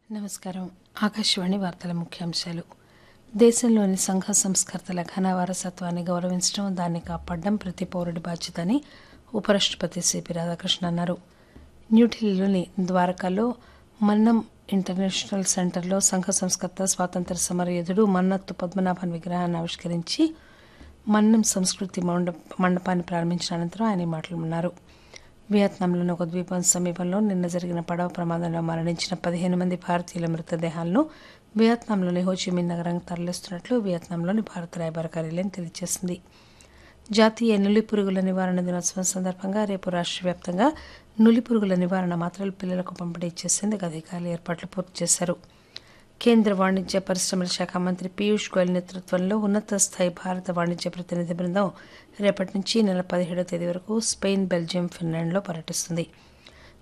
నమస్కారం ఆకాశవాణి వార్తల ముఖ్యాంశాలు దేశంలోని సంఘ సంస్కర్తల ఘన వారసత్వాన్ని గౌరవించడం దాన్ని కాపాడడం ప్రతి పౌరుడి బాధ్యత అని ఉపరాష్టపతి సిపి రాధాకృష్ణ అన్నారు న్యూఢిల్లీలోని ద్వారకాలో మన్నం ఇంటర్నేషనల్ సెంటర్లో సంఘ సంస్కర్త స్వాతంత్ర సమరయోధుడు మన్నత్తు పద్మనాభన్ విగ్రహాన్ని ఆవిష్కరించి మన్నం సంస్కృతి మండ- మండపాన్ని ప్రారంభించిన అనంతరం ఆయన ఈ మాటలు అన్నారు వియత్నాంలోని ఒక ద్వీపం సమీపంలో నిన్న జరిగిన పడవ ప్రమాదంలో మరణించిన పదిహేను మంది భారతీయుల మృతదేహాలను వియత్నాంలోని హోచిమిన్ నగరానికి తరలిస్తున్నట్లు వియత్నాంలోని భారత రాయబార కార్యాలయం తెలియజేసింది జాతీయ నులి పురుగుల నివారణ దినోత్సవం సందర్భంగా రేపు రాష్ట్ర వ్యాప్తంగా నులి పురుగుల నివారణ మాత్రలు పిల్లలకు పంపిణీ చేసేందుకు అధికారులు ఏర్పాట్లు పూర్తి చేశారు కేంద్ర వాణిజ్య పరిశ్రమల శాఖ మంత్రి పీయూష్ గోయల్ నేతృత్వంలో ఉన్నత స్థాయి భారత వాణిజ్య ప్రతినిధి బృందం రేపటి నుంచి ఈ నెల పదిహేడవ తేదీ వరకు స్పెయిన్ బెల్జియం ఫిన్లాండ్లో పర్యటిస్తుంది